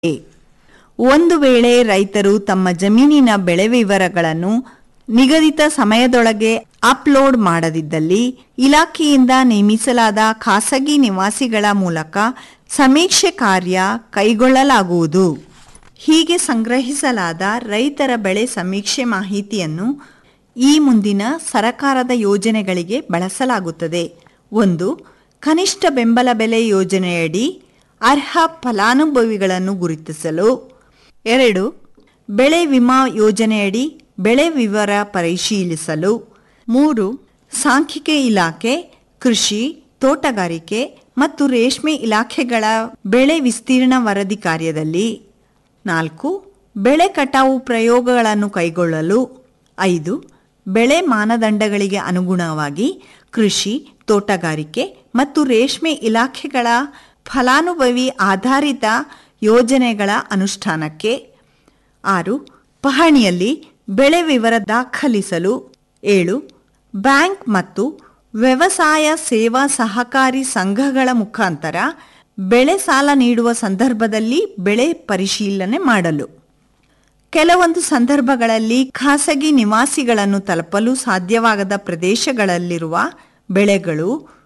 ಒಂದು ವೇಳೆ ರೈತರು ತಮ್ಮ ಜಮೀನಿನ ಬೆಳೆ ವಿವರಗಳನ್ನು ನಿಗದಿತ ಸಮಯದೊಳಗೆ ಅಪ್ಲೋಡ್ ಮಾಡದಿದ್ದಲ್ಲಿ ಇಲಾಖೆಯಿಂದ ನೇಮಿಸಲಾದ ಖಾಸಗಿ ನಿವಾಸಿಗಳ ಮೂಲಕ ಸಮೀಕ್ಷೆ ಕಾರ್ಯ ಕೈಗೊಳ್ಳಲಾಗುವುದು ಹೀಗೆ ಸಂಗ್ರಹಿಸಲಾದ ರೈತರ ಬೆಳೆ ಸಮೀಕ್ಷೆ ಮಾಹಿತಿಯನ್ನು ಈ ಮುಂದಿನ ಸರಕಾರದ ಯೋಜನೆಗಳಿಗೆ ಬಳಸಲಾಗುತ್ತದೆ ಒಂದು ಕನಿಷ್ಠ ಬೆಂಬಲ ಬೆಲೆ ಯೋಜನೆಯಡಿ ಅರ್ಹ ಫಲಾನುಭವಿಗಳನ್ನು ಗುರುತಿಸಲು ಎರಡು ಬೆಳೆ ವಿಮಾ ಯೋಜನೆಯಡಿ ಬೆಳೆ ವಿವರ ಪರಿಶೀಲಿಸಲು ಮೂರು ಸಾಂಖ್ಯಿಕ ಇಲಾಖೆ ಕೃಷಿ ತೋಟಗಾರಿಕೆ ಮತ್ತು ರೇಷ್ಮೆ ಇಲಾಖೆಗಳ ಬೆಳೆ ವಿಸ್ತೀರ್ಣ ವರದಿ ಕಾರ್ಯದಲ್ಲಿ ನಾಲ್ಕು ಬೆಳೆ ಕಟಾವು ಪ್ರಯೋಗಗಳನ್ನು ಕೈಗೊಳ್ಳಲು ಐದು ಬೆಳೆ ಮಾನದಂಡಗಳಿಗೆ ಅನುಗುಣವಾಗಿ ಕೃಷಿ ತೋಟಗಾರಿಕೆ ಮತ್ತು ರೇಷ್ಮೆ ಇಲಾಖೆಗಳ ಫಲಾನುಭವಿ ಆಧಾರಿತ ಯೋಜನೆಗಳ ಅನುಷ್ಠಾನಕ್ಕೆ ಆರು ಪಹಣಿಯಲ್ಲಿ ಬೆಳೆ ವಿವರ ದಾಖಲಿಸಲು ಏಳು ಬ್ಯಾಂಕ್ ಮತ್ತು ವ್ಯವಸಾಯ ಸೇವಾ ಸಹಕಾರಿ ಸಂಘಗಳ ಮುಖಾಂತರ ಬೆಳೆ ಸಾಲ ನೀಡುವ ಸಂದರ್ಭದಲ್ಲಿ ಬೆಳೆ ಪರಿಶೀಲನೆ ಮಾಡಲು ಕೆಲವೊಂದು ಸಂದರ್ಭಗಳಲ್ಲಿ ಖಾಸಗಿ ನಿವಾಸಿಗಳನ್ನು ತಲುಪಲು ಸಾಧ್ಯವಾಗದ ಪ್ರದೇಶಗಳಲ್ಲಿರುವ ಬೆಳೆಗಳು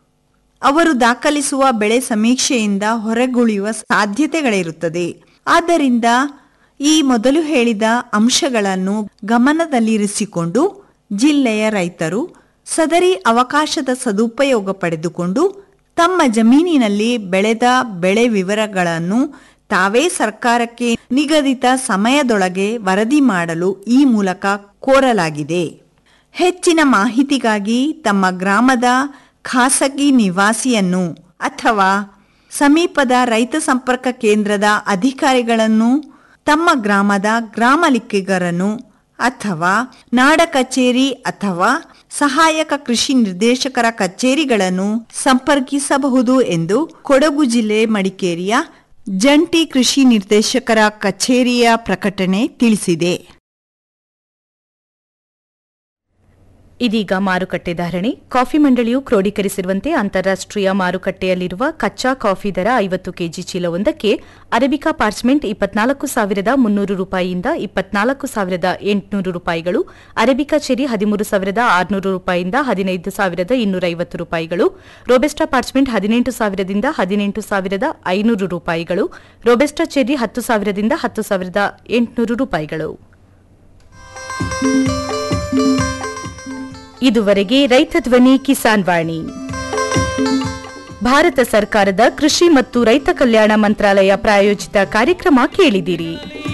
ಅವರು ದಾಖಲಿಸುವ ಬೆಳೆ ಸಮೀಕ್ಷೆಯಿಂದ ಹೊರಗುಳಿಯುವ ಸಾಧ್ಯತೆಗಳಿರುತ್ತದೆ ಆದ್ದರಿಂದ ಈ ಮೊದಲು ಹೇಳಿದ ಅಂಶಗಳನ್ನು ಗಮನದಲ್ಲಿರಿಸಿಕೊಂಡು ಜಿಲ್ಲೆಯ ರೈತರು ಸದರಿ ಅವಕಾಶದ ಸದುಪಯೋಗ ಪಡೆದುಕೊಂಡು ತಮ್ಮ ಜಮೀನಿನಲ್ಲಿ ಬೆಳೆದ ಬೆಳೆ ವಿವರಗಳನ್ನು ತಾವೇ ಸರ್ಕಾರಕ್ಕೆ ನಿಗದಿತ ಸಮಯದೊಳಗೆ ವರದಿ ಮಾಡಲು ಈ ಮೂಲಕ ಕೋರಲಾಗಿದೆ ಹೆಚ್ಚಿನ ಮಾಹಿತಿಗಾಗಿ ತಮ್ಮ ಗ್ರಾಮದ ಖಾಸಗಿ ನಿವಾಸಿಯನ್ನು ಅಥವಾ ಸಮೀಪದ ರೈತ ಸಂಪರ್ಕ ಕೇಂದ್ರದ ಅಧಿಕಾರಿಗಳನ್ನು ತಮ್ಮ ಗ್ರಾಮದ ಗ್ರಾಮ ಲಿಕ್ಕಿಗರನ್ನು ಅಥವಾ ನಾಡ ಕಚೇರಿ ಅಥವಾ ಸಹಾಯಕ ಕೃಷಿ ನಿರ್ದೇಶಕರ ಕಚೇರಿಗಳನ್ನು ಸಂಪರ್ಕಿಸಬಹುದು ಎಂದು ಕೊಡಗು ಜಿಲ್ಲೆ ಮಡಿಕೇರಿಯ ಜಂಟಿ ಕೃಷಿ ನಿರ್ದೇಶಕರ ಕಚೇರಿಯ ಪ್ರಕಟಣೆ ತಿಳಿಸಿದೆ ಇದೀಗ ಮಾರುಕಟ್ಟೆ ಧಾರಣೆ ಕಾಫಿ ಮಂಡಳಿಯು ಕ್ರೋಢೀಕರಿಸಿರುವಂತೆ ಅಂತಾರಾಷ್ಟ್ರೀಯ ಮಾರುಕಟ್ಟೆಯಲ್ಲಿರುವ ಕಚ್ಚಾ ಕಾಫಿ ದರ ಐವತ್ತು ಕೆಜಿ ಚೀಲವೊಂದಕ್ಕೆ ಅರೇಬಿಕಾ ಪಾರ್ಚ್ಮೆಂಟ್ ಇಪ್ಪತ್ನಾಲ್ಕು ಸಾವಿರದ ಮುನ್ನೂರು ರೂಪಾಯಿಯಿಂದ ಇಪ್ಪತ್ನಾಲ್ಕು ಸಾವಿರದ ಎಂಟುನೂರು ರೂಪಾಯಿಗಳು ಅರೇಬಿಕಾ ಚೆರಿ ಹದಿಮೂರು ಸಾವಿರದ ಆರುನೂರು ರೂಪಾಯಿಯಿಂದ ಹದಿನೈದು ಸಾವಿರದ ಇನ್ನೂರ ಐವತ್ತು ರೂಪಾಯಿಗಳು ರೋಬೆಸ್ಟಾ ಪಾರ್ಚ್ಮೆಂಟ್ ಹದಿನೆಂಟು ಸಾವಿರದಿಂದ ಹದಿನೆಂಟು ಸಾವಿರದ ಐನೂರು ರೂಪಾಯಿಗಳು ರೋಬೆಸ್ಟಾ ಚೆರಿ ಹತ್ತು ಸಾವಿರದಿಂದ ಹತ್ತು ಸಾವಿರದ ಎಂಟುನೂರು ರೂಪಾಯಿಗಳು ಇದುವರೆಗೆ ರೈತ ಧ್ವನಿ ಕಿಸಾನ್ ವಾಣಿ ಭಾರತ ಸರ್ಕಾರದ ಕೃಷಿ ಮತ್ತು ರೈತ ಕಲ್ಯಾಣ ಮಂತ್ರಾಲಯ ಪ್ರಾಯೋಜಿತ ಕಾರ್ಯಕ್ರಮ ಕೇಳಿದಿರಿ